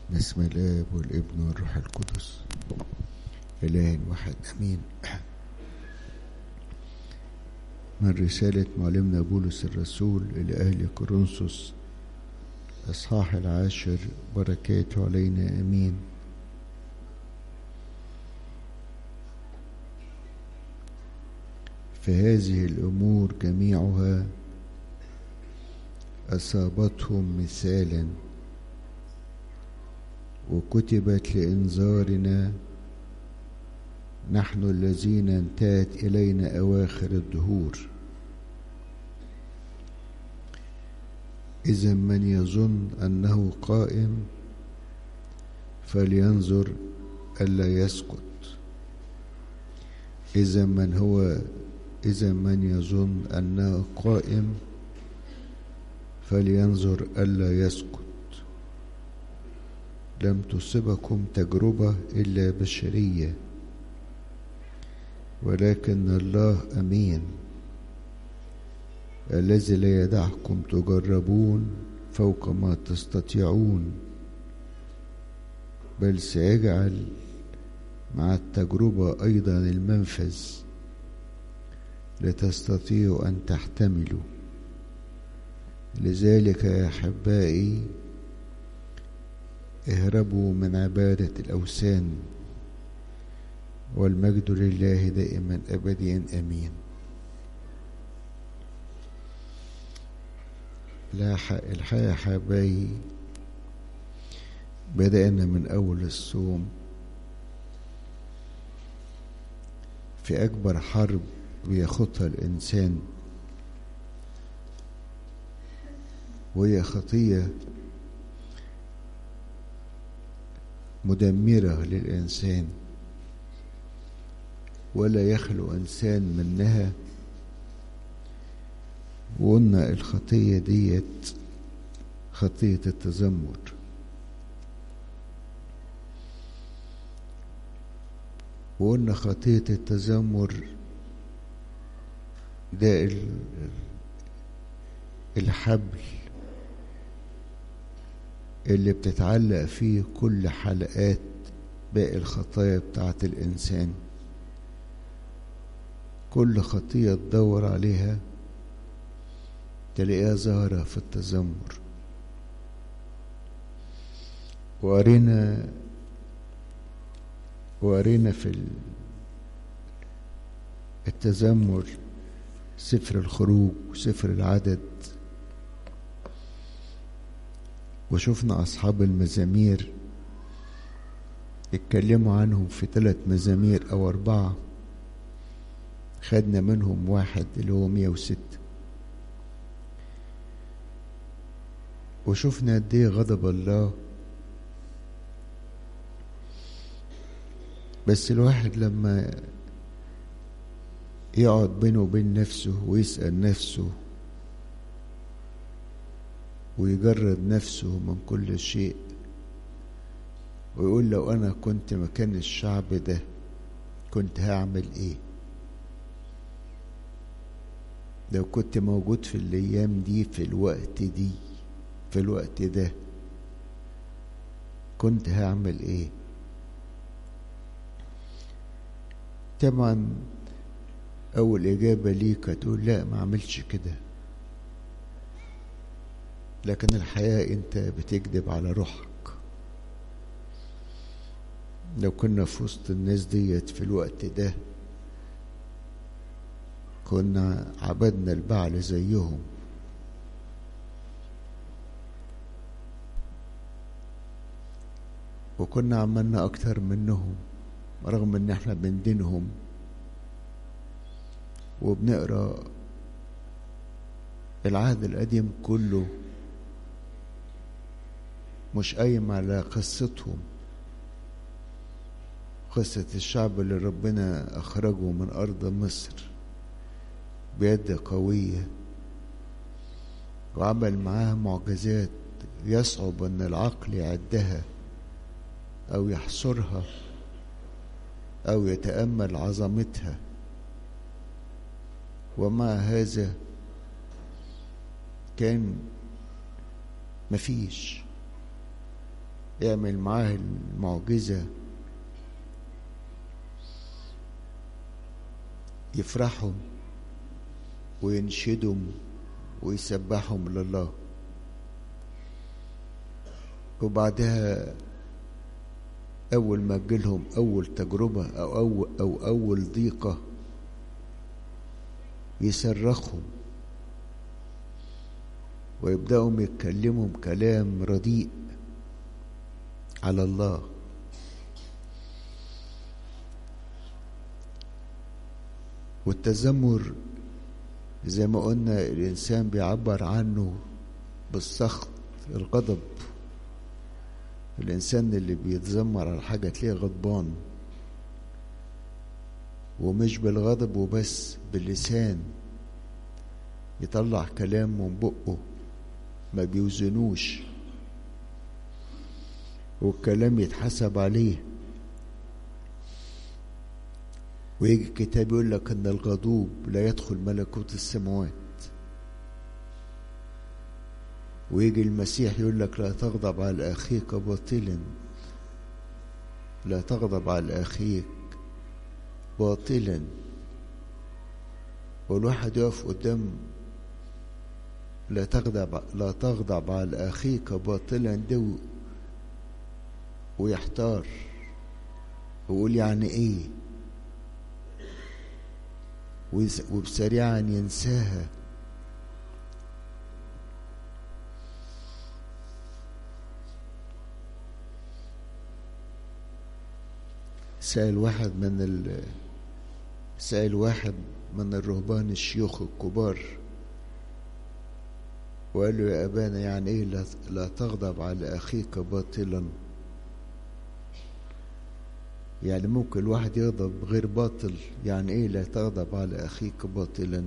بسم الاب والابن والروح القدس اله واحد امين من رسالة معلمنا بولس الرسول إلى أهل كورنثوس إصحاح العاشر بركاته علينا أمين فهذه الأمور جميعها أصابتهم مثالا وكتبت لإنذارنا نحن الذين انتهت إلينا أواخر الدهور إذا من يظن أنه قائم فلينظر ألا يسقط إذا من هو إذا من يظن أنه قائم فلينظر ألا يسقط لم تصبكم تجربة إلا بشرية ولكن الله أمين الذي لا يدعكم تجربون فوق ما تستطيعون بل سيجعل مع التجربة أيضا المنفذ لتستطيعوا أن تحتملوا لذلك يا أحبائي اهربوا من عبادة الأوثان والمجد لله دائما أبديا أمين الحياة حباي بدأنا من أول الصوم في أكبر حرب بيخوضها الإنسان وهي خطية مدمرة للإنسان ولا يخلو إنسان منها وقلنا الخطية ديت خطية التذمر وقلنا خطية التذمر ده الحبل اللي بتتعلق فيه كل حلقات باقي الخطايا بتاعت الإنسان كل خطية تدور عليها تلاقيها ظاهرة في التذمر وقرينا وقرينا في التذمر سفر الخروج وسفر العدد وشفنا أصحاب المزامير اتكلموا عنهم في ثلاث مزامير أو أربعة خدنا منهم واحد اللي هو مية وستة وشفنا قد ايه غضب الله بس الواحد لما يقعد بينه وبين نفسه ويسأل نفسه ويجرد نفسه من كل شيء ويقول لو أنا كنت مكان الشعب ده كنت هعمل إيه لو كنت موجود في الأيام دي في الوقت دي في الوقت ده كنت هعمل إيه طبعا أول إجابة ليك هتقول لا ما عملش كده لكن الحياة أنت بتكذب على روحك لو كنا في وسط الناس ديت في الوقت ده كنا عبدنا البعل زيهم وكنا عملنا أكتر منهم رغم إن احنا بندينهم وبنقرا العهد القديم كله مش قايم على قصتهم قصة الشعب اللي ربنا أخرجه من أرض مصر بيد قوية وعمل معاها معجزات يصعب أن العقل يعدها أو يحصرها أو يتأمل عظمتها ومع هذا كان مفيش يعمل معاه المعجزة يفرحهم وينشدهم ويسبحهم لله وبعدها أول ما تجيلهم أول تجربة أو أول, أو أول ضيقة يصرخهم ويبدأوا يتكلموا كلام رديء على الله والتذمر زي ما قلنا الإنسان بيعبر عنه بالسخط الغضب الإنسان اللي بيتذمر على حاجة تلاقيه غضبان ومش بالغضب وبس باللسان يطلع كلام من بقه ما بيوزنوش والكلام يتحسب عليه ويجي الكتاب يقول لك ان الغضوب لا يدخل ملكوت السماوات ويجي المسيح يقول لك لا تغضب على اخيك باطلا لا تغضب على اخيك باطلا والواحد يقف قدام لا تغضب لا تغضب على اخيك باطلا ده ويحتار ويقول يعني ايه وبسريعا ينساها سأل واحد من ال سأل واحد من الرهبان الشيوخ الكبار وقال له يا أبانا يعني إيه لا, لا تغضب على أخيك باطلا يعني ممكن الواحد يغضب غير باطل يعني ايه لا تغضب على اخيك باطلا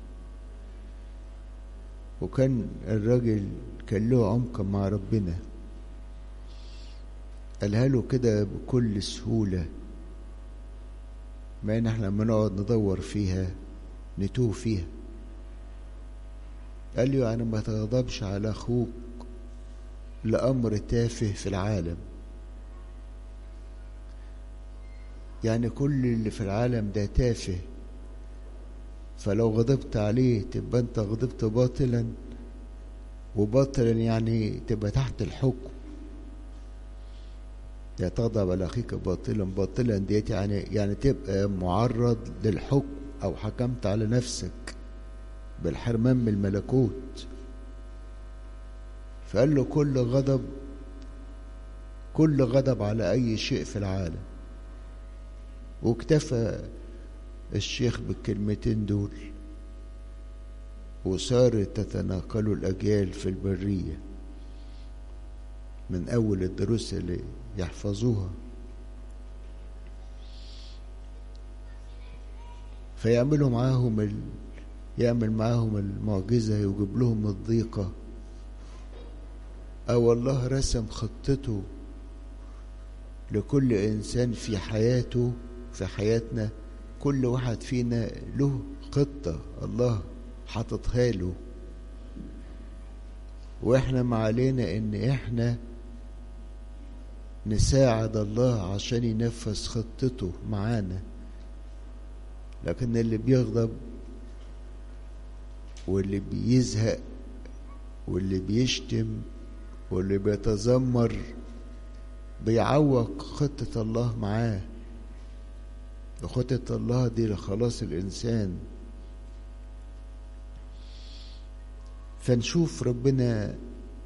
وكان الراجل كان له عمق مع ربنا قالها له كده بكل سهولة ما ان احنا لما نقعد ندور فيها نتوه فيها قال له يعني ما تغضبش على اخوك لأمر تافه في العالم يعني كل اللي في العالم ده تافه فلو غضبت عليه تبقى انت غضبت باطلا وباطلا يعني تبقى تحت الحكم يا تغضب على اخيك باطلا باطلا ديت يعني يعني تبقى معرض للحكم او حكمت على نفسك بالحرمان من الملكوت فقال له كل غضب كل غضب على اي شيء في العالم واكتفى الشيخ بالكلمتين دول وصارت تتناقل الأجيال في البرية من أول الدروس اللي يحفظوها فيعملوا معاهم ال... يعمل معاهم المعجزة يجيب لهم الضيقة أو الله رسم خطته لكل إنسان في حياته في حياتنا كل واحد فينا له خطة الله حاططها له واحنا ما علينا ان احنا نساعد الله عشان ينفذ خطته معانا لكن اللي بيغضب واللي بيزهق واللي بيشتم واللي بيتذمر بيعوق خطة الله معاه خطة الله دي لخلاص الإنسان فنشوف ربنا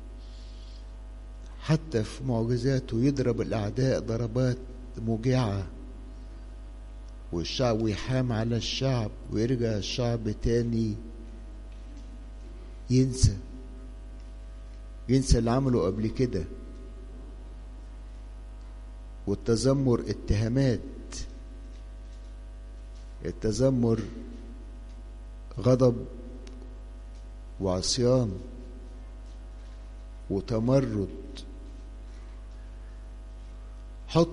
حتى في معجزاته يضرب الأعداء ضربات موجعة والشعب ويحام على الشعب ويرجع الشعب تاني ينسى ينسى اللي عمله قبل كده والتذمر اتهامات التذمر غضب وعصيان وتمرد حط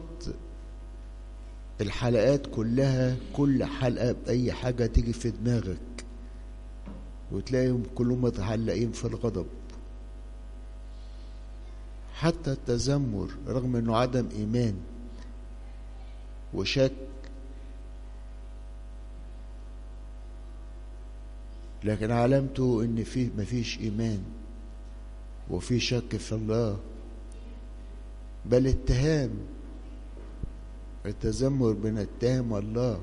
الحلقات كلها كل حلقة بأي حاجة تيجي في دماغك وتلاقيهم كلهم متعلقين في الغضب حتى التذمر رغم انه عدم ايمان وشك لكن علامته ان في مفيش ايمان وفي شك في الله بل اتهام التذمر بنتهم الله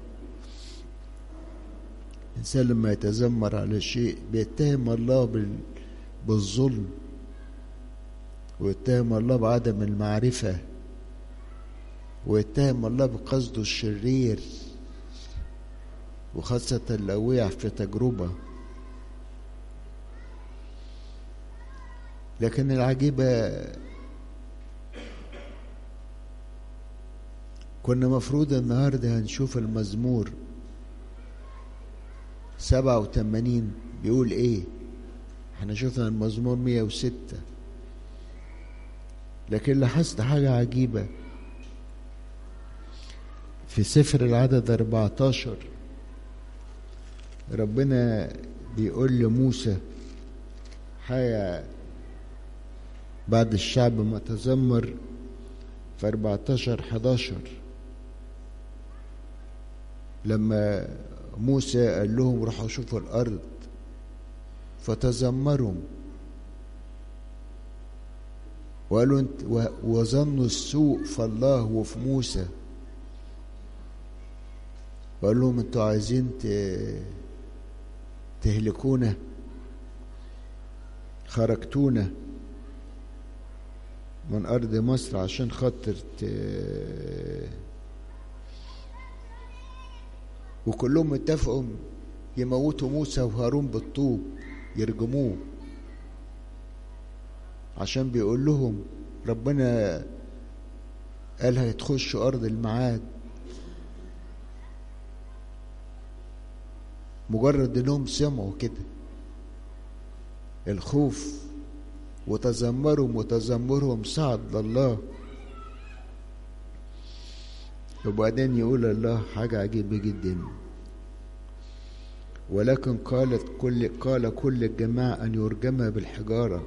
الإنسان لما يتذمر على شيء بيتهم الله بال... بالظلم ويتهم الله بعدم المعرفة ويتهم الله بقصده الشرير وخاصة لو وقع في تجربة لكن العجيبة كنا مفروض النهاردة هنشوف المزمور سبعة وثمانين بيقول ايه احنا شفنا المزمور مية وستة لكن لاحظت حاجة عجيبة في سفر العدد 14 ربنا بيقول لموسى حاجة بعد الشعب ما تذمر في 14 11 لما موسى قال لهم روحوا شوفوا الأرض فتذمروا وقالوا انت وظنوا السوء في الله وفي موسى وقال لهم انتوا عايزين تهلكونا خرجتونا من أرض مصر عشان خاطر ت... وكلهم اتفقوا يموتوا موسى وهارون بالطوب يرجموه عشان بيقول لهم ربنا قال هتخشوا أرض الميعاد مجرد انهم سمعوا كده الخوف وتذمرهم وتذمرهم صعد لله وبعدين يقول الله حاجة عجيبة جدا ولكن قالت كل قال كل الجماعة أن يرجم بالحجارة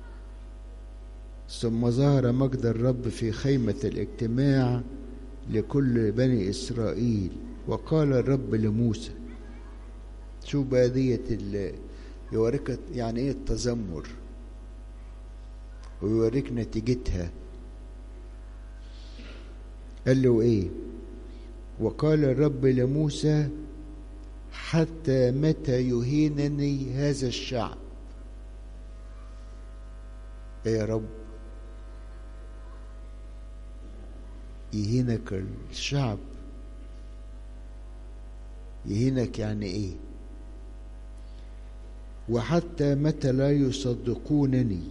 ثم ظهر مجد الرب في خيمة الاجتماع لكل بني إسرائيل وقال الرب لموسى شوف بقى ديت يوريك يعني ايه التذمر ويوريك نتيجتها قال له ايه وقال الرب لموسى حتى متى يهينني هذا الشعب ايه يا رب يهينك الشعب يهينك يعني ايه وحتى متى لا يصدقونني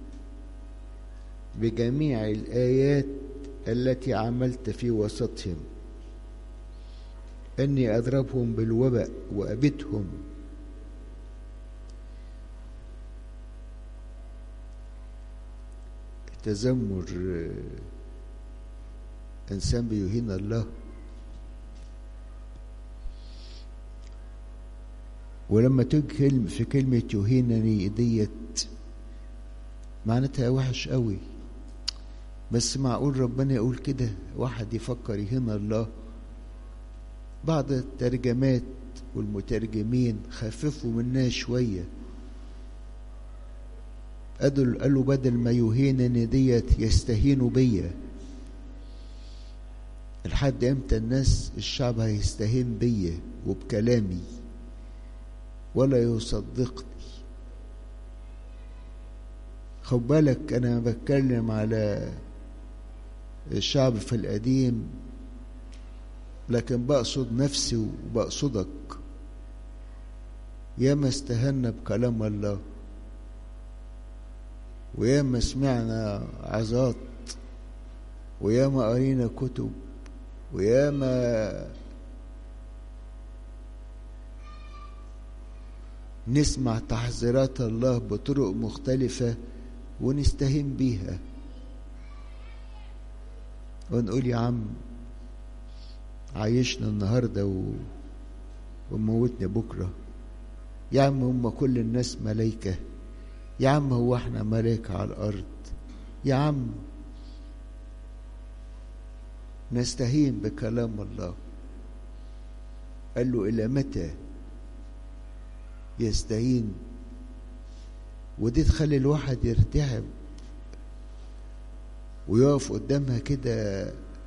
بجميع الآيات التي عملت في وسطهم أني أضربهم بالوباء وأبتهم التذمر إنسان بيهين الله ولما تيجي كلمة في كلمة يهينني ديت معناتها وحش قوي بس معقول ربنا يقول كده واحد يفكر يهين الله بعض الترجمات والمترجمين خففوا منها شوية قالوا قالوا بدل ما يهينني ديت يستهينوا بيا لحد امتى الناس الشعب هيستهين بيا وبكلامي ولا يصدقني خد بالك انا بتكلم على الشعب في القديم لكن بقصد نفسي وبقصدك ياما استهنا بكلام الله وياما سمعنا عظات وياما قرينا كتب وياما نسمع تحذيرات الله بطرق مختلفة ونستهين بيها ونقول يا عم عايشنا النهاردة و... وموتنا بكرة يا عم هم كل الناس ملايكة يا عم هو احنا ملايكة على الأرض يا عم نستهين بكلام الله قال له إلى متى يستهين ودي تخلي الواحد يرتعب ويقف قدامها كده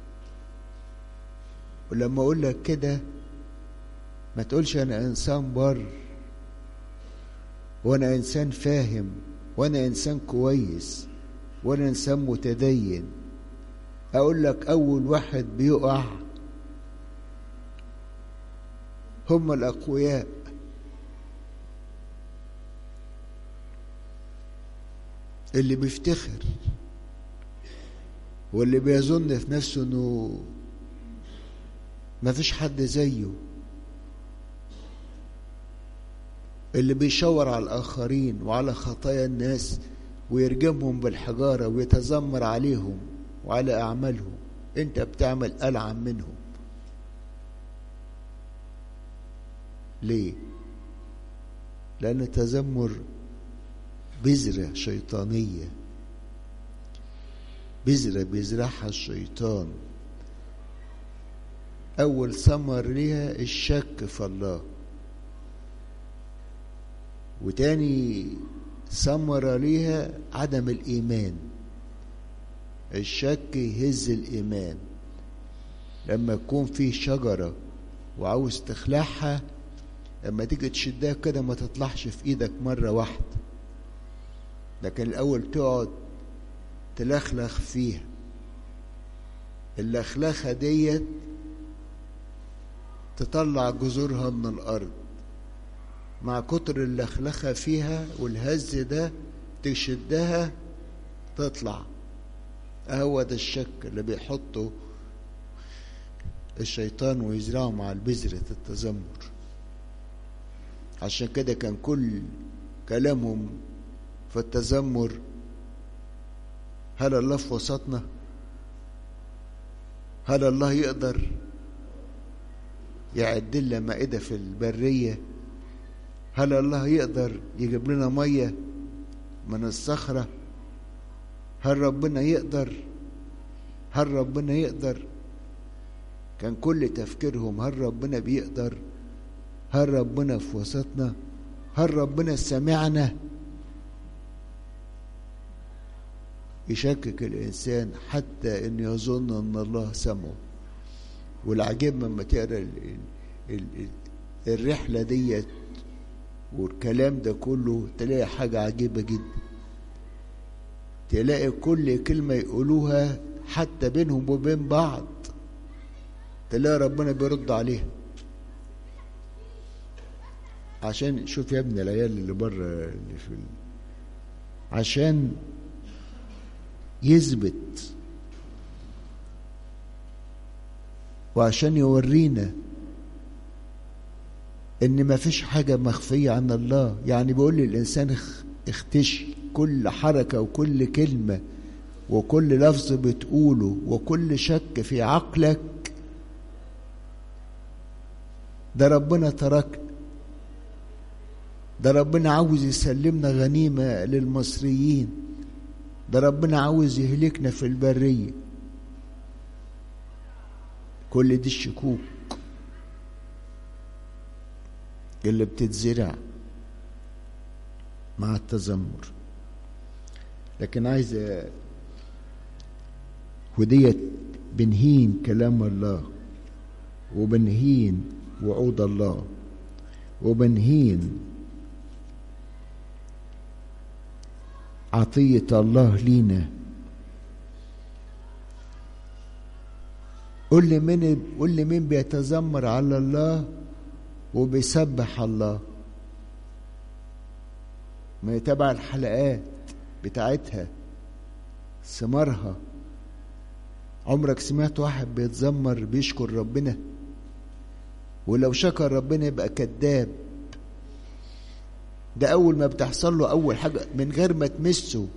ولما اقول لك كده ما تقولش انا انسان بر وانا انسان فاهم وانا انسان كويس وانا انسان متدين اقول لك اول واحد بيقع هم الاقوياء اللي بيفتخر واللي بيظن في نفسه انه ما فيش حد زيه اللي بيشاور على الآخرين وعلى خطايا الناس ويرجمهم بالحجارة ويتذمر عليهم وعلى أعمالهم أنت بتعمل ألعن منهم ليه؟ لأن التذمر بذرة شيطانية بذرة بيزرعها الشيطان أول ثمر ليها الشك في الله وتاني ثمرة ليها عدم الإيمان الشك يهز الإيمان لما يكون في شجرة وعاوز تخلعها لما تيجي تشدها كده ما تطلعش في ايدك مرة واحدة لكن الأول تقعد تلخلخ فيها اللخلخة ديت تطلع جذورها من الأرض مع كتر اللخلخة فيها والهز ده تشدها تطلع هو ده الشك اللي بيحطه الشيطان ويزرعه مع البذرة التذمر عشان كده كان كل كلامهم في التذمر هل الله في وسطنا هل الله يقدر يعد لنا مائدة في البرية هل الله يقدر يجيب لنا مية من الصخرة هل ربنا يقدر هل ربنا يقدر كان كل تفكيرهم هل ربنا بيقدر هل ربنا في وسطنا هل ربنا سمعنا يشكك الإنسان حتى أن يظن أن الله سمعه والعجيب لما تقرا ال ال ال الرحلة ديت والكلام ده كله تلاقي حاجة عجيبة جدا تلاقي كل كلمة يقولوها حتى بينهم وبين بعض تلاقي ربنا بيرد عليها عشان شوف يا ابن العيال اللي بره اللي في ال... عشان يثبت وعشان يورينا ان ما فيش حاجة مخفية عن الله يعني بيقول للإنسان اختشي كل حركة وكل كلمة وكل لفظ بتقوله وكل شك في عقلك ده ربنا ترك ده ربنا عاوز يسلمنا غنيمة للمصريين ده ربنا عاوز يهلكنا في البرية كل دي الشكوك اللي بتتزرع مع التذمر لكن عايز وديت بنهين كلام الله وبنهين وعود الله وبنهين عطية الله لينا قول لي مين قول لي مين بيتذمر على الله وبيسبح الله ما يتابع الحلقات بتاعتها ثمارها عمرك سمعت واحد بيتذمر بيشكر ربنا ولو شكر ربنا يبقى كذاب ده اول ما بتحصل له اول حاجه من غير ما تمسه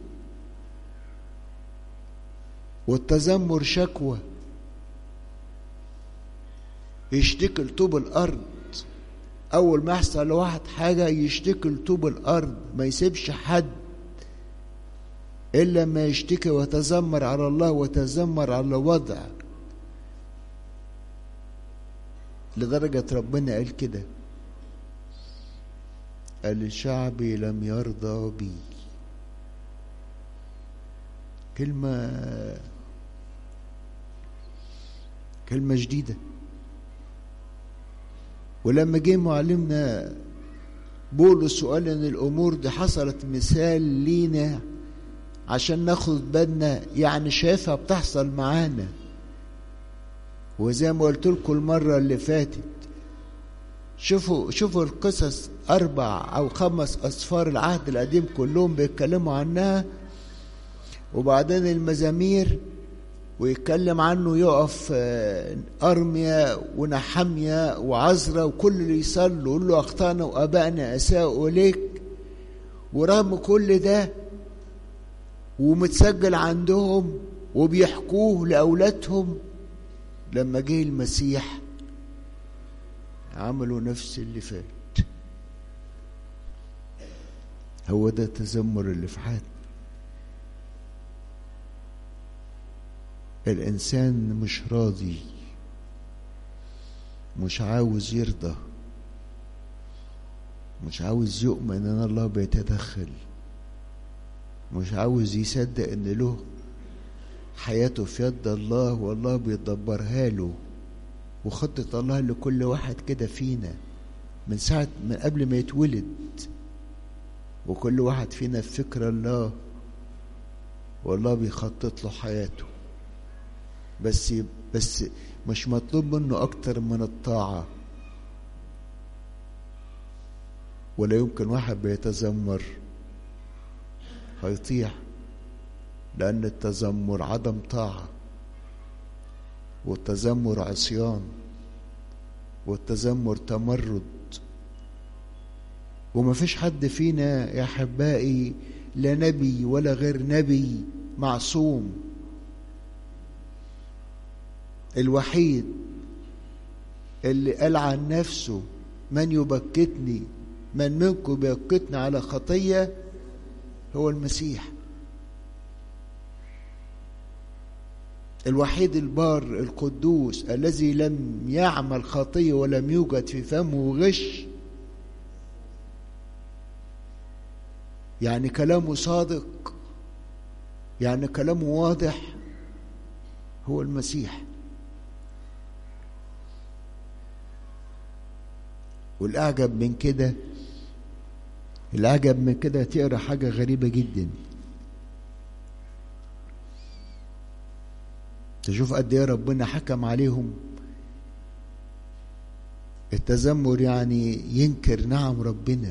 والتذمر شكوى يشتكي لطوب الارض اول ما يحصل لواحد حاجه يشتكي لطوب الارض ما يسيبش حد إلا ما يشتكي ويتذمر على الله ويتذمر على الوضع لدرجة ربنا قال كده قال شعبي لم يرضى بي كلمة كلمة جديدة ولما جه معلمنا بولس وقال ان الامور دي حصلت مثال لينا عشان ناخد بالنا يعني شايفها بتحصل معانا وزي ما قلت لكم المره اللي فاتت شوفوا شوفوا القصص اربع او خمس اسفار العهد القديم كلهم بيتكلموا عنها وبعدين المزامير ويتكلم عنه يقف أرميا ونحميا وعزرا وكل اللي يصلوا يقول له أخطأنا وأبائنا أساءوا إليك ورغم كل ده ومتسجل عندهم وبيحكوه لأولادهم لما جه المسيح عملوا نفس اللي فات هو ده التذمر اللي في حياتنا الإنسان مش راضي مش عاوز يرضى مش عاوز يؤمن ان الله بيتدخل مش عاوز يصدق ان له حياته في يد الله والله بيدبرها له وخطة الله لكل واحد كده فينا من ساعة من قبل ما يتولد وكل واحد فينا في فكر الله والله بيخطط له حياته بس بس مش مطلوب منه أكتر من الطاعة ولا يمكن واحد بيتذمر هيطيع لأن التذمر عدم طاعة والتذمر عصيان والتذمر تمرد وما فيش حد فينا يا أحبائي لا نبي ولا غير نبي معصوم الوحيد اللي قال عن نفسه من يبكتني من منكم يبكتني على خطية هو المسيح الوحيد البار القدوس الذي لم يعمل خطية ولم يوجد في فمه غش يعني كلامه صادق يعني كلامه واضح هو المسيح والأعجب من كده الأعجب من كده تقرا حاجة غريبة جدا تشوف قد ايه ربنا حكم عليهم التذمر يعني ينكر نعم ربنا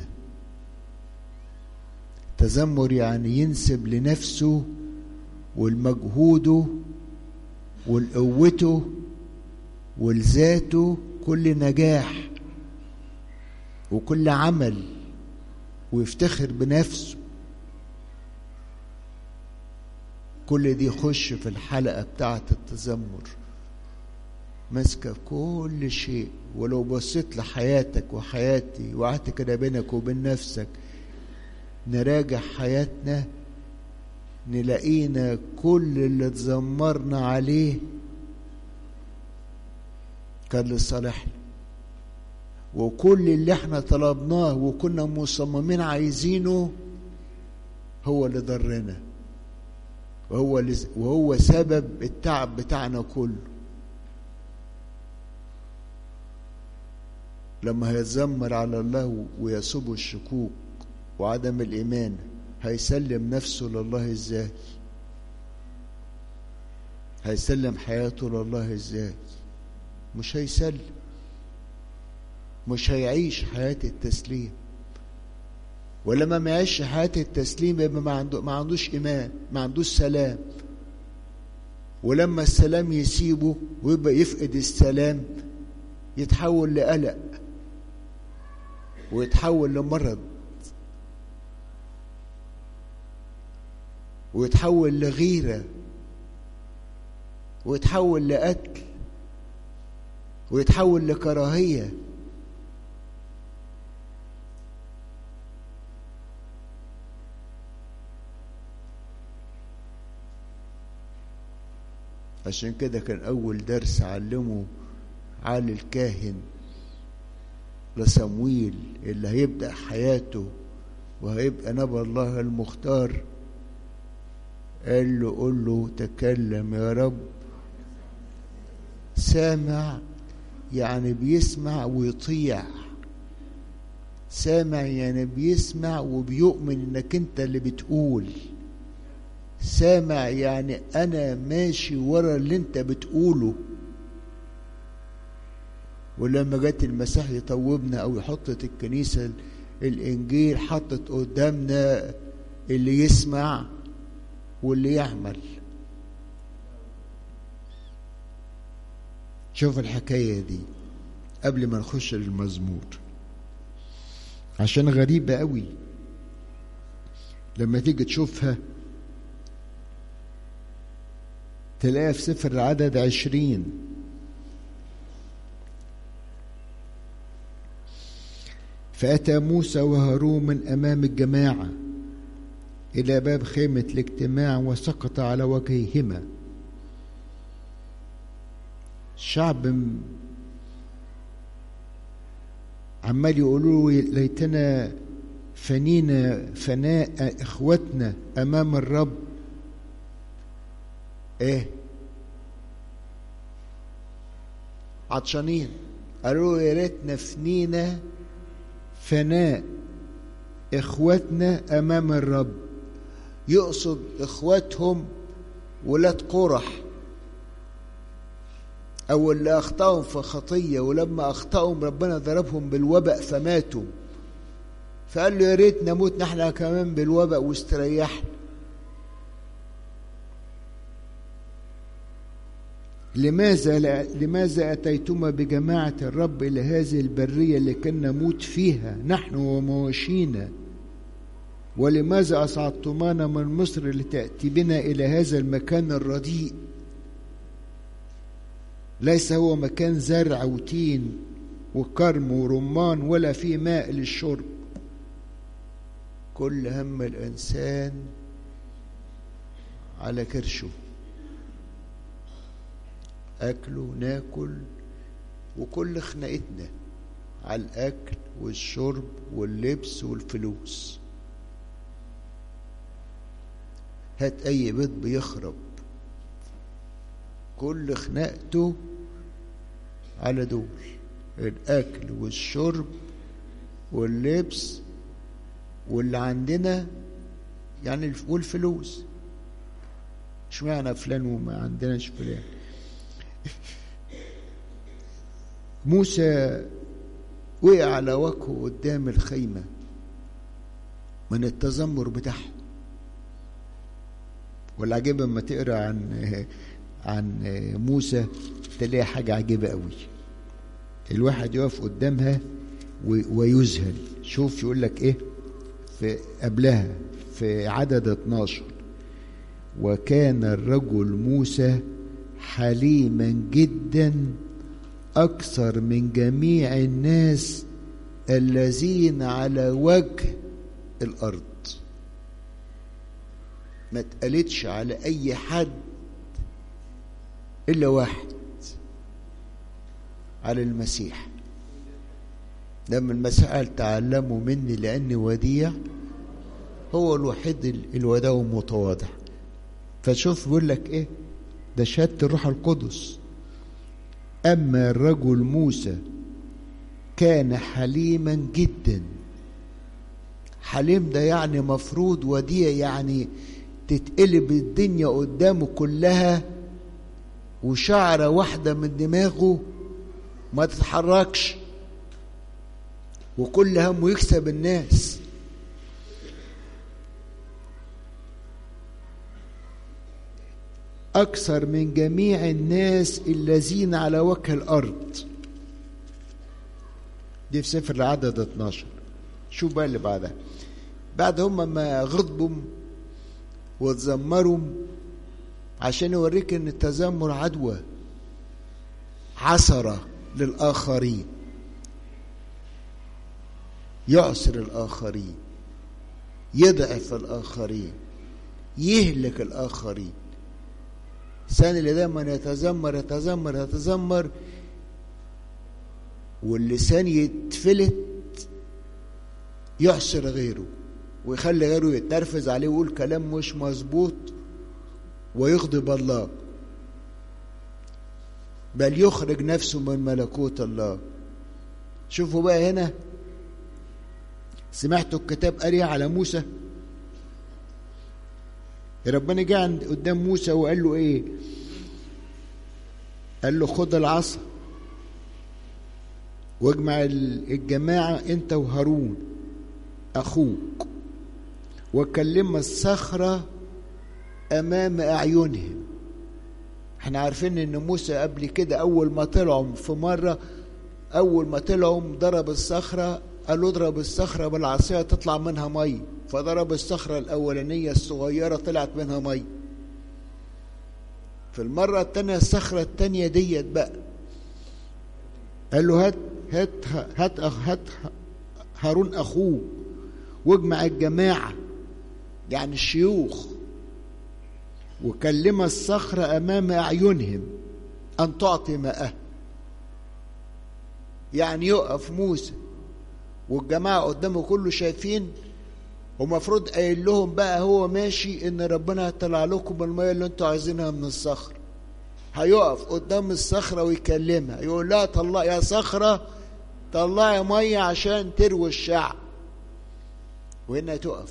التذمر يعني ينسب لنفسه والمجهوده والقوته ولذاته كل نجاح وكل عمل ويفتخر بنفسه كل دي يخش في الحلقة بتاعة التذمر ماسكة كل شيء ولو بصيت لحياتك وحياتي وقعدت كده بينك وبين نفسك نراجع حياتنا نلاقينا كل اللي اتذمرنا عليه كان لصالحنا وكل اللي احنا طلبناه وكنا مصممين عايزينه هو اللي ضرنا وهو وهو سبب التعب بتاعنا كله لما هيتذمر على الله ويسوب الشكوك وعدم الإيمان هيسلم نفسه لله ازاي هيسلم حياته لله ازاي مش هيسلم مش هيعيش حياة التسليم ولما ما يعيش حياة التسليم يبقى ما, عنده ما عندوش إيمان ما عندوش سلام ولما السلام يسيبه ويبقى يفقد السلام يتحول لقلق ويتحول لمرض ويتحول لغيرة ويتحول لقتل ويتحول لكراهيه عشان كده كان أول درس علمه علي الكاهن لصمويل اللي هيبدأ حياته وهيبقى نبى الله المختار قال له قل له تكلم يا رب سامع يعني بيسمع ويطيع سامع يعني بيسمع وبيؤمن انك انت اللي بتقول سامع يعني انا ماشي ورا اللي انت بتقوله ولما جت المسيح يطوبنا او يحطت الكنيسه الانجيل حطت قدامنا اللي يسمع واللي يعمل شوف الحكايه دي قبل ما نخش للمزمور عشان غريبه قوي لما تيجي تشوفها تلاقيها في سفر العدد عشرين فأتى موسى وهارون من أمام الجماعة إلى باب خيمة الاجتماع وسقط على وجهيهما الشعب عمال يقولوا ليتنا فنينا فناء إخوتنا أمام الرب إيه عطشانين قالوا يا ريتنا فنينا فناء اخواتنا امام الرب يقصد اخواتهم ولاد قرح او اللي اخطاهم في خطيه ولما اخطاهم ربنا ضربهم بالوباء فماتوا فقال له يا ريت نموت نحن كمان بالوباء واستريحنا لماذا لماذا اتيتما بجماعه الرب الى هذه البريه لكي نموت فيها نحن ومواشينا ولماذا اصعدتمانا من مصر لتاتي بنا الى هذا المكان الرديء ليس هو مكان زرع وتين وكرم ورمان ولا فيه ماء للشرب كل هم الانسان على كرشه أكله ناكل وكل خناقتنا على الأكل والشرب واللبس والفلوس هات أي بيت بيخرب كل خناقته على دول الأكل والشرب واللبس واللي عندنا يعني والفلوس اشمعنى فلان وما عندناش فلان موسى وقع على وجهه قدام الخيمة من التذمر بتاعهم والعجيبة لما تقرا عن عن موسى تلاقي حاجة عجيبة قوي الواحد يقف قدامها ويذهل شوف يقول لك ايه في قبلها في عدد 12 وكان الرجل موسى حليما جدا اكثر من جميع الناس الذين على وجه الارض ما اتقالتش على اي حد الا واحد على المسيح لما المسيح قال تعلموا مني لاني وديع هو الوحيد الوداع ومتواضع فشوف بيقول لك ايه ده شهاده الروح القدس اما الرجل موسى كان حليما جدا حليم ده يعني مفروض وديع يعني تتقلب الدنيا قدامه كلها وشعرة واحدة من دماغه ما تتحركش وكل همه يكسب الناس أكثر من جميع الناس الذين على وجه الأرض دي في سفر العدد 12 شوف بقى اللي بعدها بعد هم ما غضبوا وتذمروا عشان يوريك ان التذمر عدوى عثرة للآخرين يعصر الآخرين يضعف الآخرين يهلك الآخرين الإنسان اللي دايما يتذمر يتذمر يتذمر واللسان يتفلت يعصر غيره ويخلي غيره يتنرفز عليه ويقول كلام مش مظبوط ويغضب الله بل يخرج نفسه من ملكوت الله شوفوا بقى هنا سمعتوا الكتاب قال على موسى ربنا جه عند قدام موسى وقال له ايه قال له خد العصا واجمع الجماعة انت وهارون اخوك وكلم الصخرة امام اعينهم احنا عارفين ان موسى قبل كده اول ما طلعوا في مرة اول ما طلعوا ضرب الصخرة قال له اضرب الصخرة بالعصاية تطلع منها مية فضرب الصخرة الأولانية الصغيرة طلعت منها مية في المرة التانية الصخرة التانية ديت بقى قال له هات هات هات هات هارون أخوه واجمع الجماعة يعني الشيوخ وكلم الصخرة أمام أعينهم أن تعطي ماءه يعني يقف موسى والجماعة قدامه كله شايفين ومفروض قايل لهم بقى هو ماشي ان ربنا هيطلع لكم الميه اللي انتوا عايزينها من الصخر هيقف قدام الصخره ويكلمها يقول لها طلع يا صخره طلعي ميه عشان تروي الشعب وهنا تقف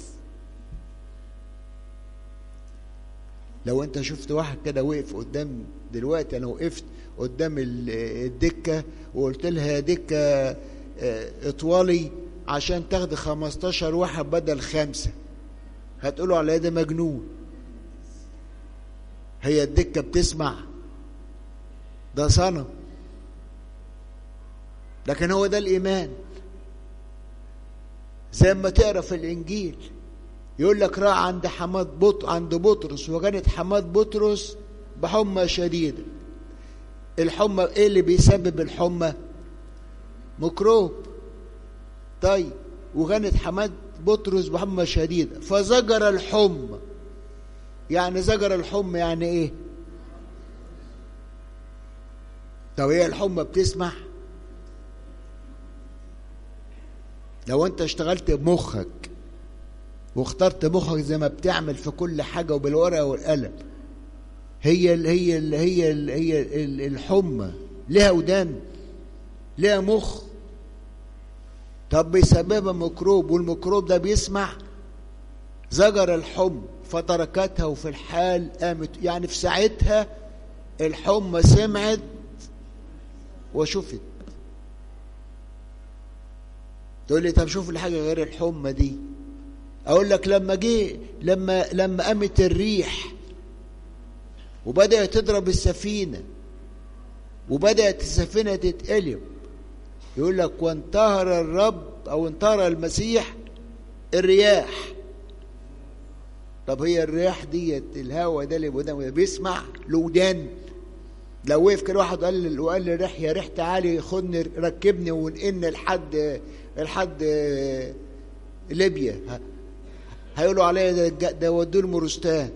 لو انت شفت واحد كده وقف قدام دلوقتي انا وقفت قدام الدكه وقلت لها يا دكه اطوالي عشان تاخد 15 واحد بدل خمسة هتقولوا على ده مجنون هي الدكة بتسمع ده صنم لكن هو ده الإيمان زي ما تقرا في الإنجيل يقول لك راح عند حماد بط عند بطرس وكانت حماد بطرس بحمى شديدة الحمى ايه اللي بيسبب الحمى ميكروب طيب وكانت حماد بطرس بحمى شديدة فزجر الحمى يعني زجر الحمى يعني ايه طب هي الحمى بتسمع لو انت اشتغلت بمخك واخترت مخك زي ما بتعمل في كل حاجة وبالورقة والقلم هي ال هي ال هي ال هي ال الحمى لها ودان لها مخ طب بسببها ميكروب والميكروب ده بيسمع زجر الحمى فتركتها وفي الحال قامت يعني في ساعتها الحمى سمعت وشفت تقول لي طب شوف لي حاجه غير الحمى دي اقول لك لما جه لما لما قامت الريح وبدات تضرب السفينه وبدات السفينه تتقلب يقول لك وانتهر الرب او انتهر المسيح الرياح طب هي الرياح ديت الهواء ده اللي قدامه بيسمع له ودان لو وقف كده واحد قال وقال للريح يا ريح تعالي خدني ركبني ونقلني لحد لحد ليبيا هيقولوا عليا ده ده ودوه المورستان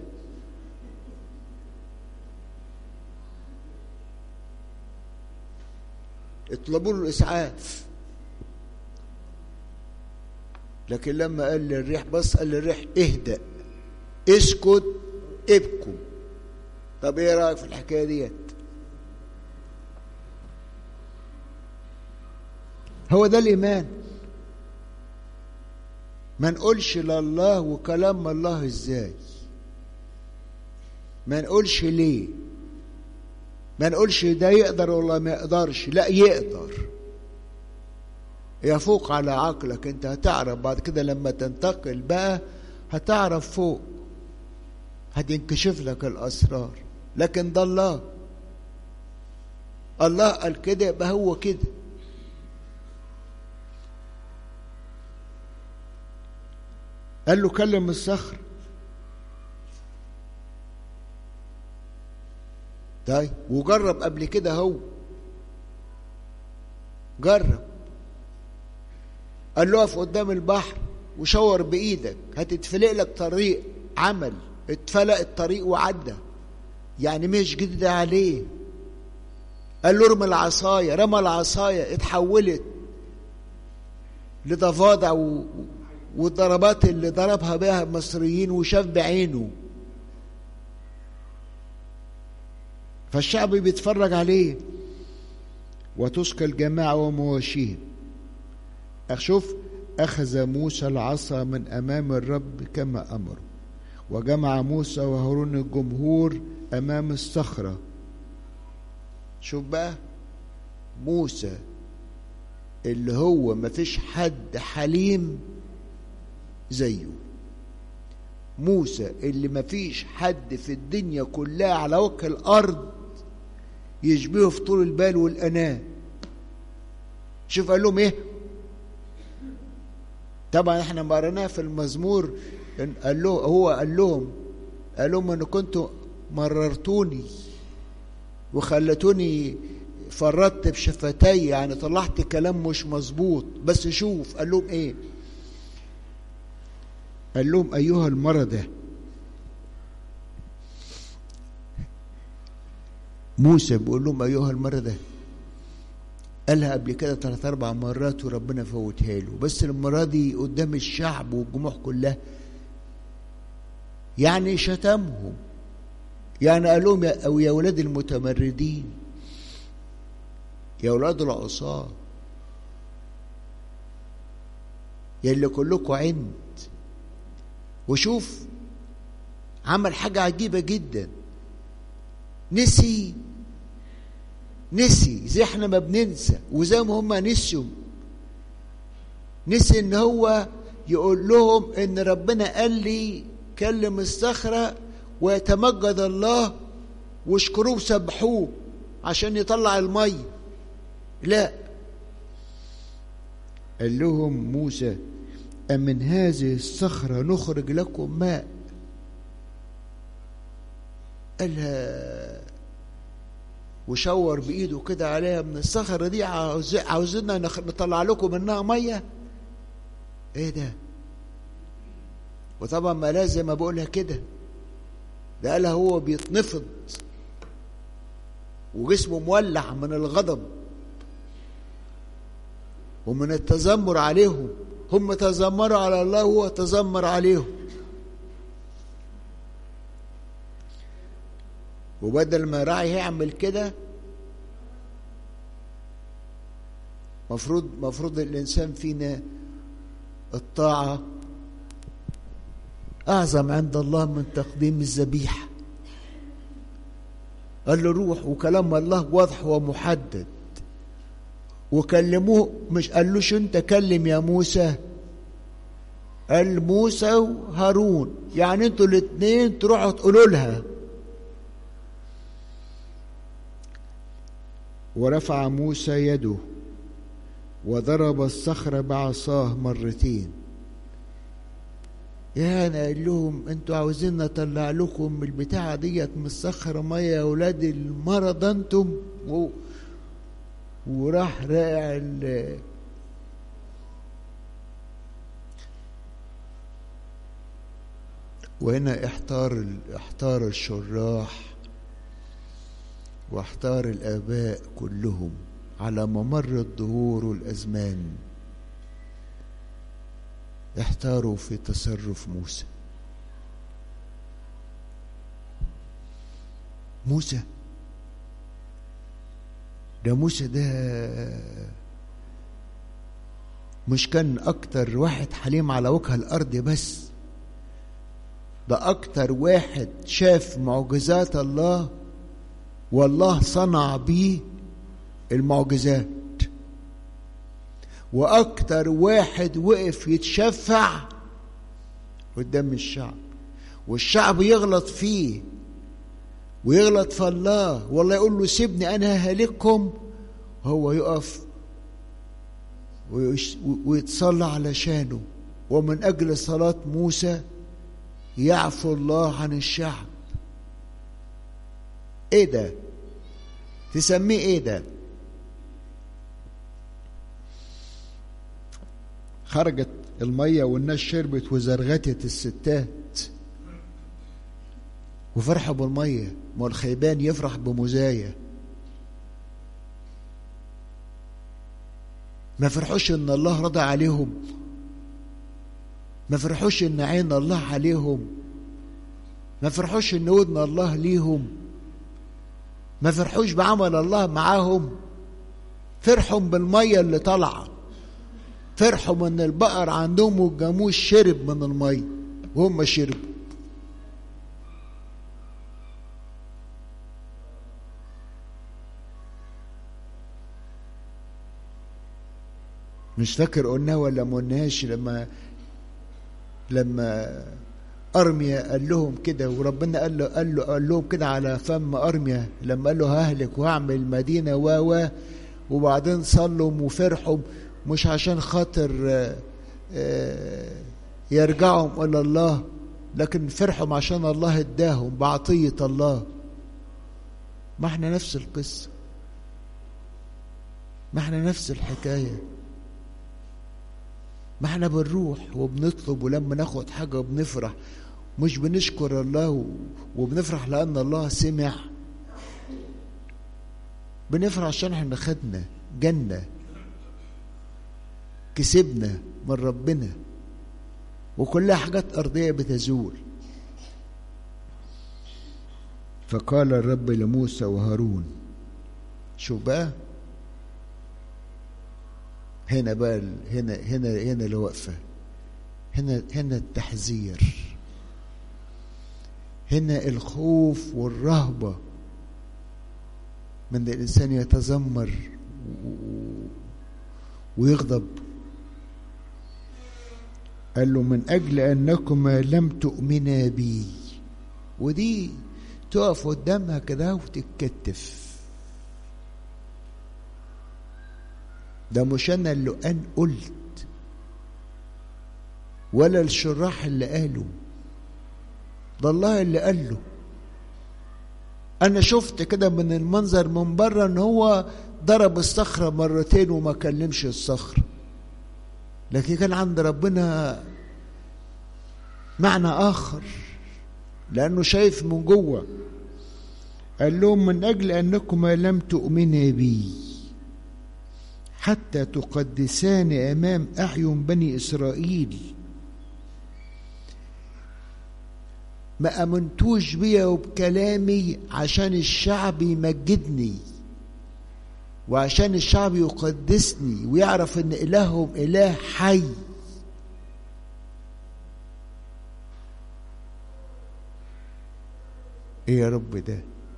اطلبوا له الاسعاف لكن لما قال للريح بص قال للريح اهدأ اسكت ابكم طب ايه رايك في الحكايه ديت هو ده الايمان ما نقولش لله وكلام الله ازاي ما نقولش ليه ما نقولش ده يقدر ولا ما يقدرش لا يقدر يفوق على عقلك انت هتعرف بعد كده لما تنتقل بقى هتعرف فوق هتنكشف لك الاسرار لكن ده الله الله قال كده يبقى هو كده قال له كلم الصخر طيب وجرب قبل كده هو جرب قال له اقف قدام البحر وشاور بايدك هتتفلق لك طريق عمل اتفلق الطريق وعدى يعني مش جديد عليه قال له ارمي العصاية رمى العصاية اتحولت لضفادع و... والضربات اللي ضربها بها المصريين وشاف بعينه فالشعب بيتفرج عليه وتسقى الجماعة ومواشيهم أشوف أخذ موسى العصا من أمام الرب كما أمره وجمع موسى وهارون الجمهور أمام الصخرة شوف بقى موسى اللي هو مفيش حد حليم زيه موسى اللي مفيش حد في الدنيا كلها على وجه الأرض يشبهه في طول البال والأناة شوف قال لهم ايه طبعا احنا قريناها في المزمور قال له هو قال لهم قال لهم ان كنتوا مررتوني وخلتوني فرطت بشفتي يعني طلعت كلام مش مظبوط بس شوف قال لهم ايه قال لهم ايها المرضى موسى بيقول لهم ايها المرضى قالها قبل كده ثلاث اربع مرات وربنا فوتها له بس المره دي قدام الشعب والجموع كلها يعني شتمهم يعني قال لهم يا او يا ولاد المتمردين يا ولاد العصاة يا اللي كلكم عند وشوف عمل حاجة عجيبة جدا نسي نسي زي احنا ما بننسى وزي ما هم نسيوا نسي ان هو يقول لهم ان ربنا قال لي كلم الصخرة ويتمجد الله واشكروه وسبحوه عشان يطلع المية لا قال لهم موسى أمن هذه الصخرة نخرج لكم ماء قالها وشور بإيده كده عليها من الصخرة دي عاوز عاوزيننا نطلع لكم منها مية ايه ده وطبعا ما لازم بقولها كده ده قالها هو بيتنفض وجسمه مولع من الغضب ومن التذمر عليهم هم تذمروا على الله وهو تذمر عليهم وبدل ما راعي يعمل كده مفروض مفروض الانسان فينا الطاعه اعظم عند الله من تقديم الذبيحه قال له روح وكلام الله واضح ومحدد وكلموه مش قالوش انت كلم يا موسى قال موسى وهارون يعني انتوا الاثنين تروحوا تقولوا لها ورفع موسى يده وضرب الصخرة بعصاه مرتين يعني قال لهم انتوا عاوزين نطلع لكم من البتاعة ديت من الصخرة مية يا ولاد المرض انتم و... وراح راقع ال وهنا احتار احتار الشراح واحتار الآباء كلهم على ممر الدهور والأزمان احتاروا في تصرف موسى موسى ده موسى ده مش كان أكتر واحد حليم على وجه الأرض بس ده أكتر واحد شاف معجزات الله والله صنع بيه المعجزات واكتر واحد وقف يتشفع قدام الشعب والشعب يغلط فيه ويغلط في الله والله يقول له سيبني انا ههلككم هو يقف ويتصلى علشانه ومن اجل صلاه موسى يعفو الله عن الشعب ايه ده تسميه ايه ده خرجت المية والناس شربت وزرغتت الستات وفرحوا بالمية ما الخيبان يفرح بمزايا ما فرحوش ان الله رضى عليهم ما فرحوش ان عين الله عليهم ما فرحوش ان ودن الله ليهم ما فرحوش بعمل الله معاهم فرحوا بالمية اللي طالعة فرحوا من البقر عندهم والجاموس شرب من المية وهم شربوا مش فاكر قلنا ولا ما قلناش لما لما ارميا قال لهم كده وربنا قال له قال له قال لهم كده على فم ارميا لما قال له ههلك وهعمل مدينه و و وبعدين صلوا وفرحوا مش عشان خاطر يرجعهم الى الله لكن فرحوا عشان الله اداهم بعطيه الله ما احنا نفس القصه ما احنا نفس الحكايه ما احنا بنروح وبنطلب ولما ناخد حاجة بنفرح مش بنشكر الله وبنفرح لأن الله سمع بنفرح عشان احنا خدنا جنة كسبنا من ربنا وكلها حاجات أرضية بتزول فقال الرب لموسى وهارون شوف بقى هنا بقى هنا هنا هنا اللي واقفه هنا هنا التحذير هنا الخوف والرهبه من الانسان يتذمر ويغضب قال له من اجل انكما لم تؤمنا بي ودي تقف قدامها كده وتتكتف ده مش انا اللي ان قلت ولا الشراح اللي قالوا ده الله اللي قال له انا شفت كده من المنظر من بره ان هو ضرب الصخره مرتين وما كلمش الصخره لكن كان عند ربنا معنى اخر لانه شايف من جوه قال لهم من اجل انكما لم تؤمنا بي حتى تقدسان امام اعين بني اسرائيل ما امنتوش بيا وبكلامي عشان الشعب يمجدني وعشان الشعب يقدسني ويعرف ان الههم اله حي ايه يا رب ده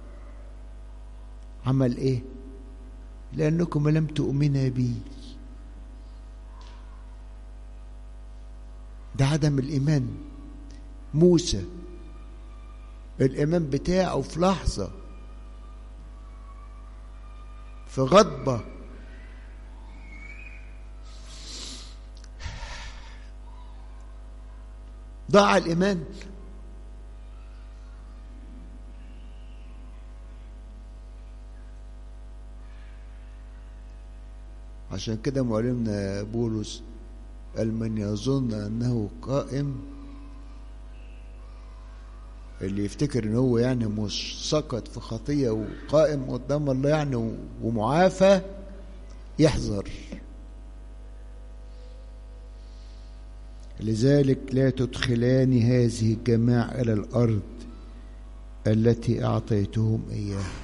عمل ايه لأنكم لم تؤمنا بي ده عدم الإيمان موسى الإيمان بتاعه في لحظة في غضبة ضاع الإيمان عشان كده معلمنا بولس قال من يظن انه قائم اللي يفتكر ان هو يعني مش سقط في خطيه وقائم قدام الله يعني ومعافى يحذر لذلك لا تدخلان هذه الجماع الى الارض التي اعطيتهم اياها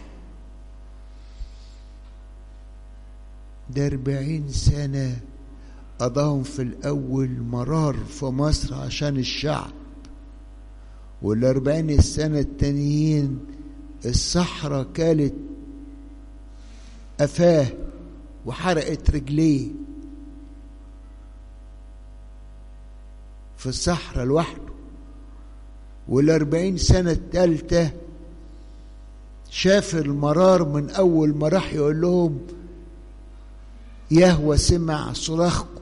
ده أربعين سنة قضاهم في الأول مرار في مصر عشان الشعب والأربعين السنة التانيين الصحراء كالت قفاه وحرقت رجليه في الصحراء لوحده والأربعين سنة التالتة شاف المرار من أول ما راح يقول لهم يهوى سمع صراخكم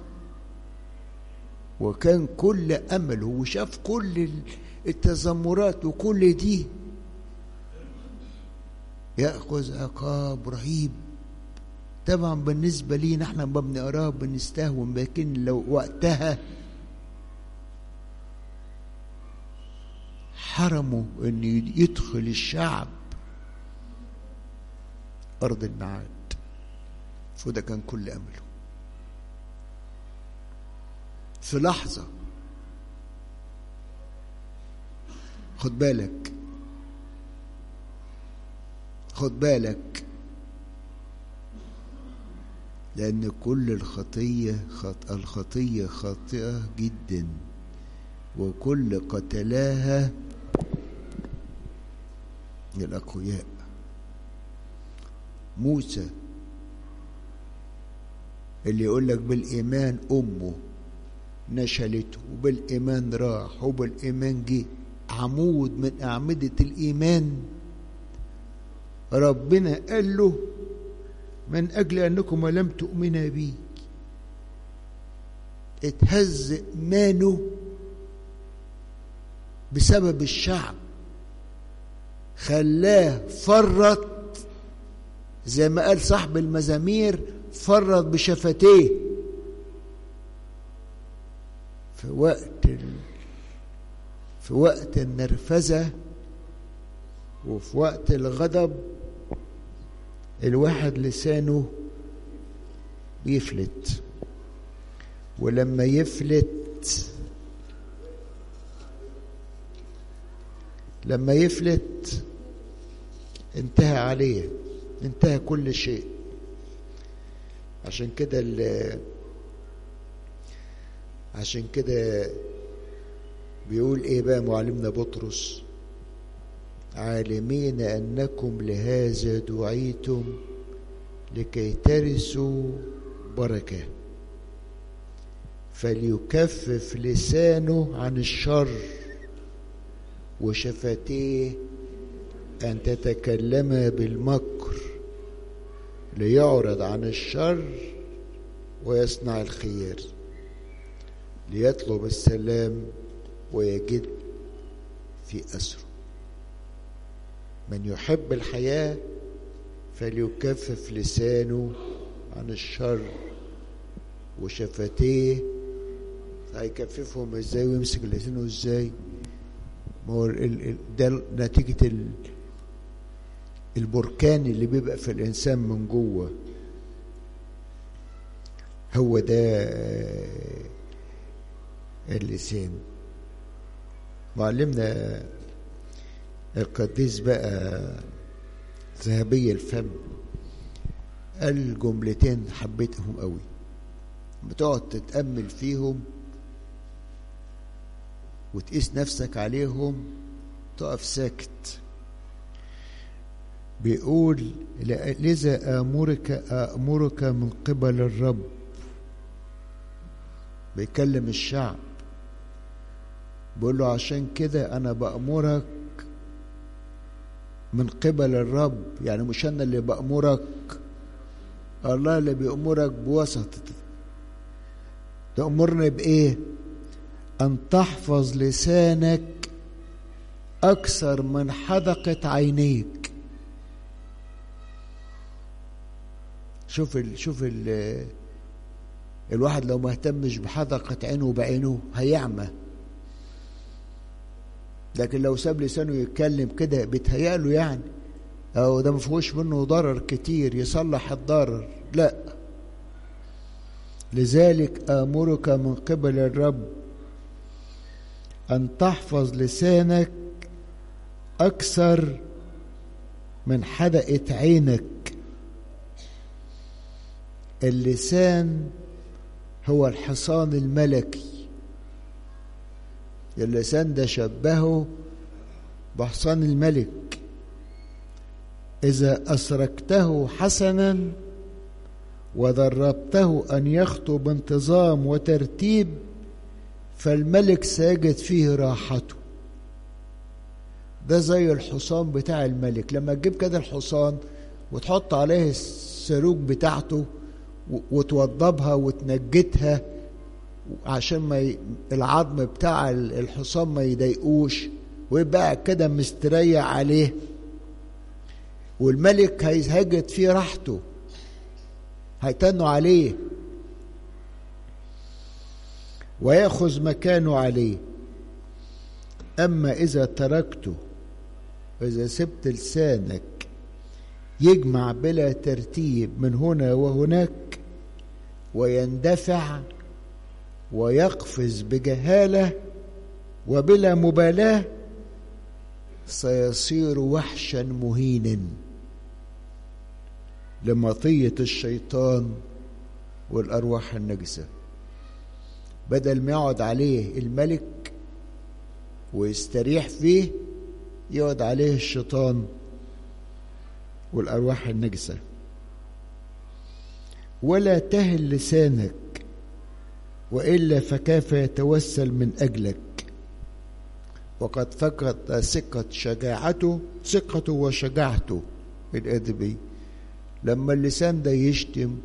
وكان كل امله وشاف كل التذمرات وكل دي ياخذ عقاب رهيب طبعا بالنسبه لينا احنا ما بنقراه بنستهون لكن لو وقتها حرمه ان يدخل الشعب ارض الميعاد وده كان كل امله في لحظه خد بالك خد بالك لأن كل الخطية خط الخطية خاطئة جدا وكل قتلاها الأقوياء موسى اللي يقول لك بالإيمان أمه نشلته وبالإيمان راح وبالإيمان جه عمود من أعمدة الإيمان ربنا قال له من أجل أنكم لم تؤمنا بي اتهز إيمانه بسبب الشعب خلاه فرط زي ما قال صاحب المزامير فرط بشفتيه في وقت ال... في وقت النرفزة وفي وقت الغضب الواحد لسانه بيفلت ولما يفلت لما يفلت انتهى عليه انتهى كل شيء عشان كده عشان كده بيقول ايه بقى معلمنا بطرس عالمين انكم لهذا دعيتم لكي ترثوا بركه فليكفف لسانه عن الشر وشفتيه ان تتكلما بالمكر ليعرض عن الشر ويصنع الخير ليطلب السلام ويجد في أسره من يحب الحياة فليكفف لسانه عن الشر وشفتيه هيكففهم ازاي ويمسك لسانه ازاي ما هو ده نتيجة البركان اللي بيبقى في الإنسان من جوه هو ده اللسان معلمنا القديس بقى ذهبي الفم قال جملتين حبيتهم قوي بتقعد تتأمل فيهم وتقيس نفسك عليهم تقف ساكت بيقول لذا آمرك آمرك من قبل الرب بيكلم الشعب بيقول له عشان كده أنا بأمرك من قبل الرب يعني مش أنا اللي بأمرك الله اللي بيأمرك بوسط تأمرني بإيه أن تحفظ لسانك أكثر من حدقة عينيك شوف ال شوف ال الواحد لو ما اهتمش بحدقة عينه بعينه هيعمى لكن لو ساب لسانه يتكلم كده بيتهيأله يعني أو ده ما فيهوش منه ضرر كتير يصلح الضرر لا لذلك آمرك من قبل الرب أن تحفظ لسانك أكثر من حدقة عينك اللسان هو الحصان الملكي اللسان ده شبهه بحصان الملك إذا أسركته حسنا ودربته أن يخطو بانتظام وترتيب فالملك ساجد فيه راحته ده زي الحصان بتاع الملك لما تجيب كده الحصان وتحط عليه السروج بتاعته وتوضبها وتنجتها عشان ما ي... العظم بتاع الحصان ما يضايقوش ويبقى كده مستريح عليه والملك هيهجد فيه راحته هيتنوا عليه وياخذ مكانه عليه أما إذا تركته وإذا سبت لسانك يجمع بلا ترتيب من هنا وهناك ويندفع ويقفز بجهالة وبلا مبالاة سيصير وحشا مهينا لمطية الشيطان والأرواح النجسة بدل ما يقعد عليه الملك ويستريح فيه يقعد عليه الشيطان والأرواح النجسة ولا تهل لسانك وإلا فكيف يتوسل من أجلك وقد فقد ثقة شجاعته ثقته وشجاعته الأدبي لما اللسان ده يشتم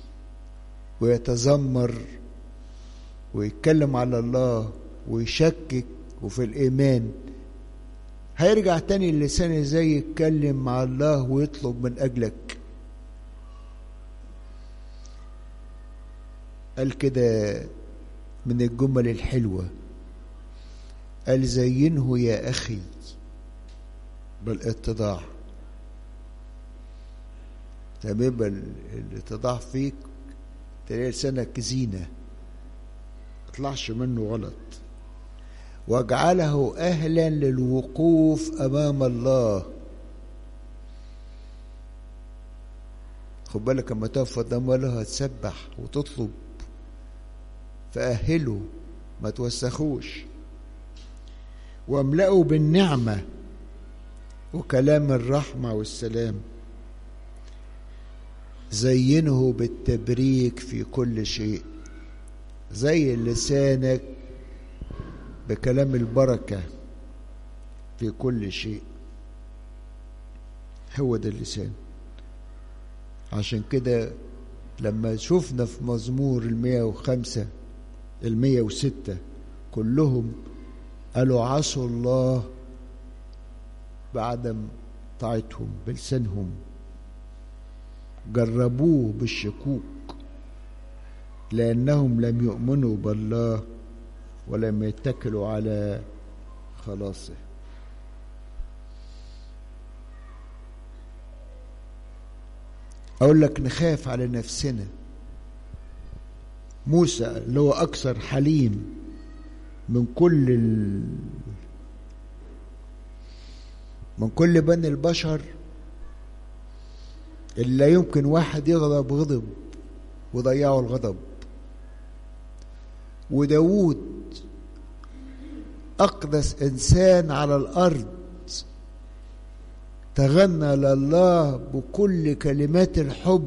ويتذمر ويتكلم على الله ويشكك وفي الإيمان هيرجع تاني اللسان ازاي يتكلم مع الله ويطلب من أجلك قال كده من الجمل الحلوة قال زينه يا أخي بالاتضاع تمام الاتضاع فيك تلاقي لسانك زينة اطلعش منه غلط واجعله أهلا للوقوف أمام الله خد بالك لما تقف قدام الله هتسبح وتطلب فأهله ما توسخوش واملأوا بالنعمة وكلام الرحمة والسلام زينه بالتبريك في كل شيء زي لسانك بكلام البركة في كل شيء هو ده اللسان عشان كده لما شفنا في مزمور المية وخمسة المية وستة كلهم قالوا عصوا الله بعدم طاعتهم بلسانهم جربوه بالشكوك لأنهم لم يؤمنوا بالله ولم يتكلوا على خلاصه أقول لك نخاف على نفسنا موسى اللي هو أكثر حليم من كل ال... من كل بني البشر اللي لا يمكن واحد يغضب غضب وضيعوا الغضب وداود أقدس إنسان على الأرض تغنى لله بكل كلمات الحب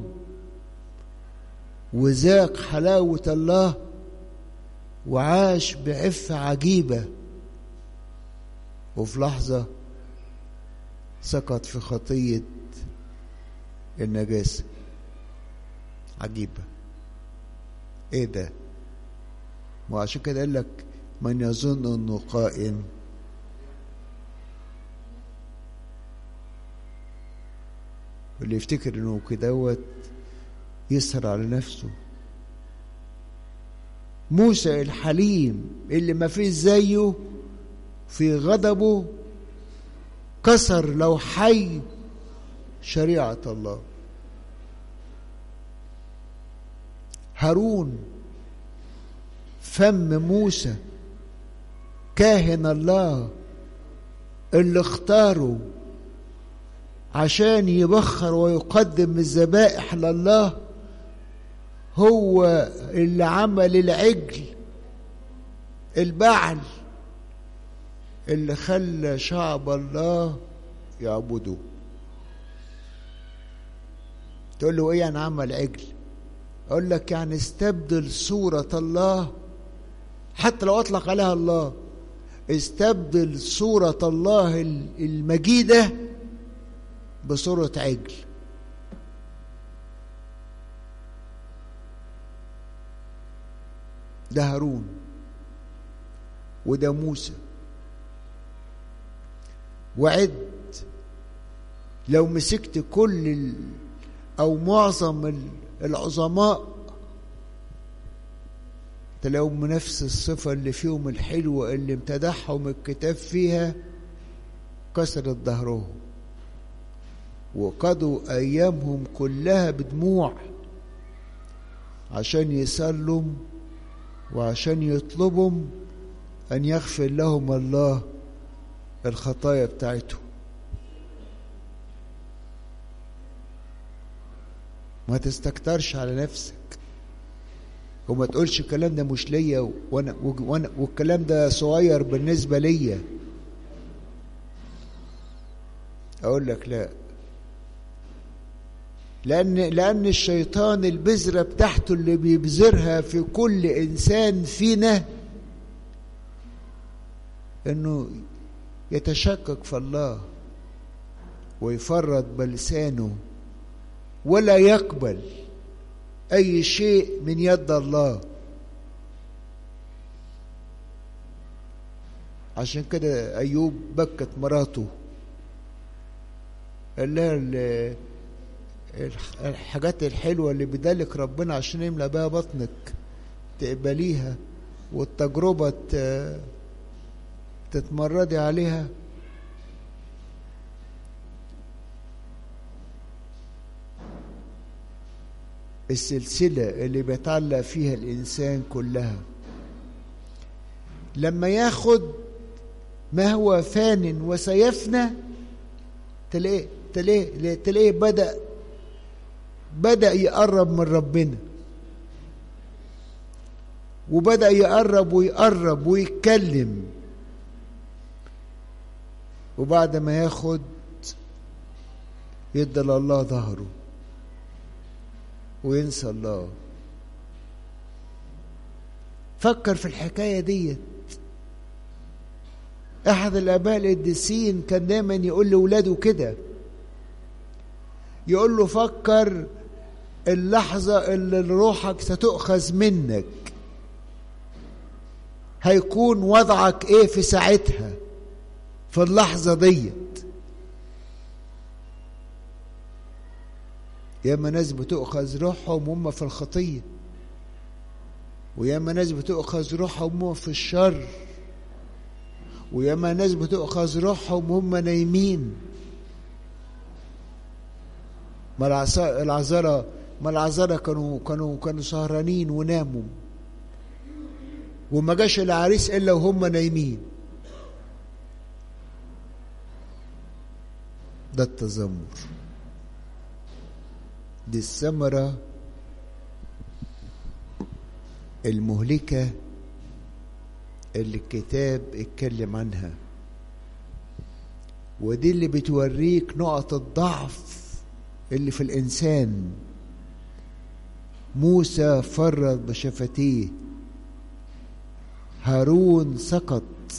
وذاق حلاوة الله وعاش بعفة عجيبة وفي لحظة سقط في خطية النجاسة عجيبة ايه ده وعشان كده قال لك من يظن انه قائم واللي يفتكر انه كدهوت يسهر على نفسه موسى الحليم اللي ما فيش زيه في غضبه كسر لو حي شريعة الله هارون فم موسى كاهن الله اللي اختاره عشان يبخر ويقدم الذبائح لله هو اللي عمل العجل البعل اللي خلى شعب الله يعبدوه تقول له ايه يعني عمل عجل اقول لك يعني استبدل صورة الله حتى لو اطلق عليها الله استبدل صورة الله المجيدة بصورة عجل ده هارون وده موسى وعد لو مسكت كل ال او معظم العظماء تلاقيهم نفس الصفة اللي فيهم الحلوة اللي امتدحهم الكتاب فيها كسرت ظهرهم وقضوا أيامهم كلها بدموع عشان يصلوا وعشان يطلبوا أن يغفر لهم الله الخطايا بتاعتهم ما تستكترش على نفسك وما تقولش الكلام ده مش ليا وانا وانا والكلام ده صغير بالنسبه ليا اقول لك لا لان لان الشيطان البذره بتاعته اللي بيبذرها في كل انسان فينا انه يتشكك في الله ويفرط بلسانه ولا يقبل اي شيء من يد الله عشان كده ايوب بكت مراته قال لها الحاجات الحلوه اللي بدالك ربنا عشان يملى بيها بطنك تقبليها والتجربه تتمردي عليها السلسلة اللي بيتعلق فيها الإنسان كلها لما ياخد ما هو فان وسيفنى تلاقيه تلاقيه تلاقيه بدأ بدأ يقرب من ربنا وبدأ يقرب ويقرب ويتكلم وبعد ما ياخد يدى لله ظهره وينسى الله فكر في الحكاية ديت أحد الآباء القديسين كان دايما يقول لأولاده كده يقول له فكر اللحظة اللي روحك ستؤخذ منك هيكون وضعك ايه في ساعتها في اللحظة ديت ياما ناس بتؤخذ روحهم وهم في الخطية وياما ناس بتؤخذ روحهم وهم في الشر وياما ناس بتؤخذ روحهم وهم نايمين ما العذارى ما العذارى كانوا كانوا كانوا سهرانين وناموا وما جاش العريس الا وهم نايمين ده التذمر دي الثمرة المهلكة اللي الكتاب اتكلم عنها ودي اللي بتوريك نقط الضعف اللي في الإنسان موسى فرط بشفتيه هارون سقط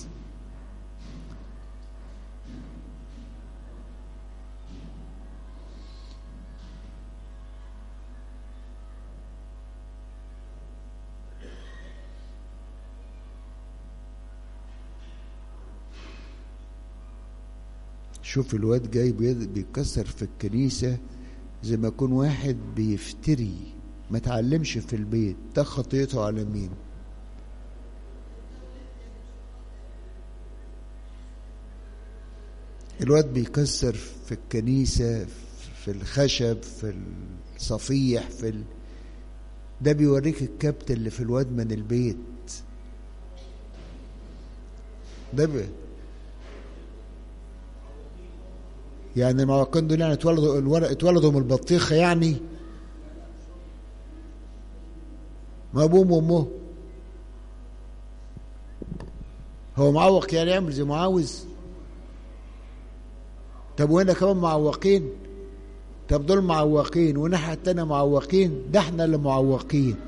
شوف الواد جاي بيكسر في الكنيسة زي ما يكون واحد بيفتري ما تعلمش في البيت ده خطيته على مين الواد بيكسر في الكنيسة في الخشب في الصفيح في ال... ده بيوريك الكبت اللي في الواد من البيت ده بي... يعني المعوقين دول يعني اتولدوا الورق اتولدوا من البطيخه يعني ما ابوهم وامه هو معوق يعني يعمل زي ما عاوز طب وهنا كمان معوقين طب دول معوقين والناحيه التانيه معوقين ده احنا اللي معوقين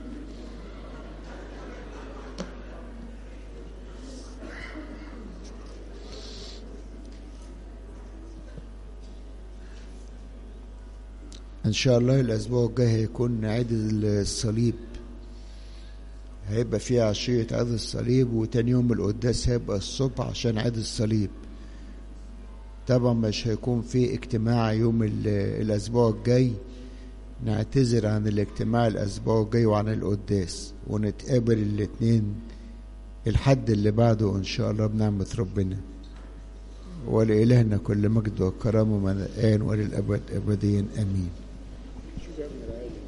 ان شاء الله الاسبوع الجاي هيكون عيد الصليب هيبقى فيه عشية عيد الصليب وتاني يوم القداس هيبقى الصبح عشان عيد الصليب طبعا مش هيكون في اجتماع يوم الاسبوع الجاي نعتذر عن الاجتماع الأسبوع الجاي وعن القداس ونتقابل الاتنين الحد اللي بعده إن شاء الله بنعمة ربنا ولإلهنا كل مجد وكرامة من الآن وللأبد أبديا آمين شوف يا ابن العالم